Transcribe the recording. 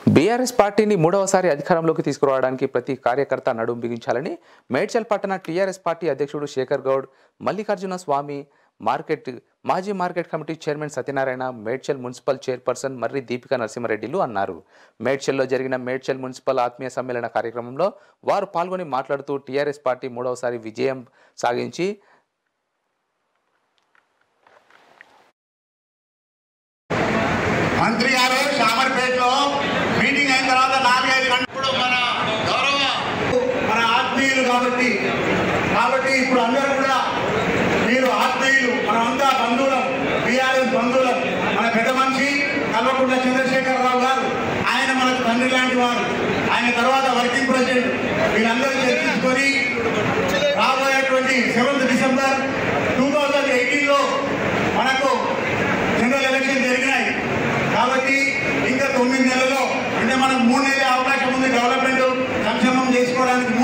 BRS పార్టీని మూడవసారి అధికారంలోకి తీసుకురావడానికి ప్రతి కార్యకర్త నడుం బిగించాలని మేడ్చల్ పట్టణ టీఆర్ఎస్ పార్టీ అధ్యక్షుడు శేఖర్ గౌడ్ మల్లికార్జున స్వామి మార్కెట్ మాజీ market committee chairman Satyanarayana Medchal municipal chairperson Marri Deepika నరసింహారెడ్డిలు అన్నారు మేడ్చల్లో జరిగిన మేడ్చల్ మున్సిపల్ ఆత్మీయ సమ్మేళన కార్యక్రమంలో వారు పాల్గొని మాట్లాడుతూ టీఆర్ఎస్ పార్టీ మూడవసారి విజయం సాగించి మంత్రి గారు శామర్పేటలో మీటింగ్ అయిన తర్వాత నాలుగైదు గంటలు మన గౌరవ మన ఆత్మీయులు కాబట్టి కాబట్టి ఇప్పుడు అందరూ కూడా మీరు ఆత్మీయులు మనమంతా బంధువులం బీఆర్ఎస్ బంధువులం మన పెద్ద మనిషి కల్వకుంట్ల చంద్రశేఖరరావు గారు ఆయన మనకు తండ్రి లాంటి వారు ఆయన తర్వాత వర్కింగ్ ప్రెసిడెంట్ వీళ్ళందరూ చర్చించుకొని రాబోయేటువంటి సెవెంత్ డిసెంబర్ టూ థౌజండ్ ఎయిటీన్లో మనకు జనరల్ ఎలక్షన్ జరిగినాయి కాబట్టి ఇంకా తొమ్మిది నెలల్లో అంటే మనకు మూడు నెలల అవకాశం ఉంది డెవలప్మెంట్ సంక్షేమం చేసుకోవడానికి